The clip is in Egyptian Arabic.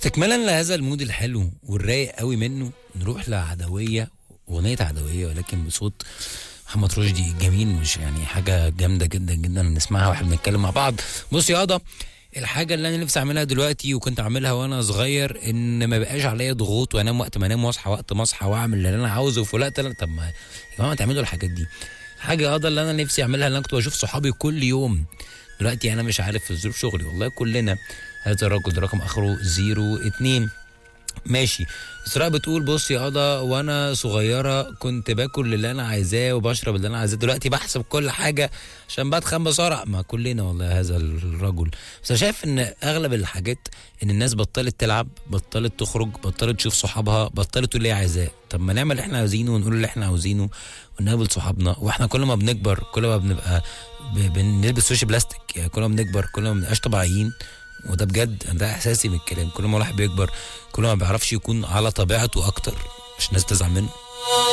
استكمالا لهذا المود الحلو والرايق قوي منه نروح لعدويه اغنيه عدويه ولكن بصوت محمد رشدي جميل مش يعني حاجه جامده جدا جدا نسمعها واحنا بنتكلم مع بعض بص يا قضا الحاجة اللي أنا نفسي أعملها دلوقتي وكنت أعملها وأنا صغير إن ما بقاش عليا ضغوط وأنام وقت ما أنام وأصحى وقت ما أصحى وأعمل اللي أنا عاوزه في وقت أنا طب ما يا جماعة ما تعملوا الحاجات دي حاجة قضا اللي أنا نفسي أعملها اللي أنا كنت بشوف صحابي كل يوم دلوقتي أنا مش عارف في ظروف شغلي والله كلنا هذا الرجل ده رقم آخره زيرو اتنين ماشي اسراء بتقول بص يا قضا وانا صغيره كنت باكل اللي انا عايزاه وبشرب اللي انا عايزاه دلوقتي بحسب كل حاجه عشان بتخن بسرعه ما كلنا والله هذا الرجل بس انا شايف ان اغلب الحاجات ان الناس بطلت تلعب بطلت تخرج بطلت تشوف صحابها بطلت تقول اللي هي عايزاه طب ما نعمل اللي احنا عاوزينه ونقول اللي احنا عاوزينه ونقابل صحابنا واحنا كل ما بنكبر كل ما بنبقى ب- بنلبس وش بلاستيك يعني كل ما بنكبر كل ما بنبقاش طبيعيين وده بجد ده احساسي من الكلام كل ما الواحد بيكبر كل ما بيعرفش يكون على طبيعته اكتر مش الناس تزعل منه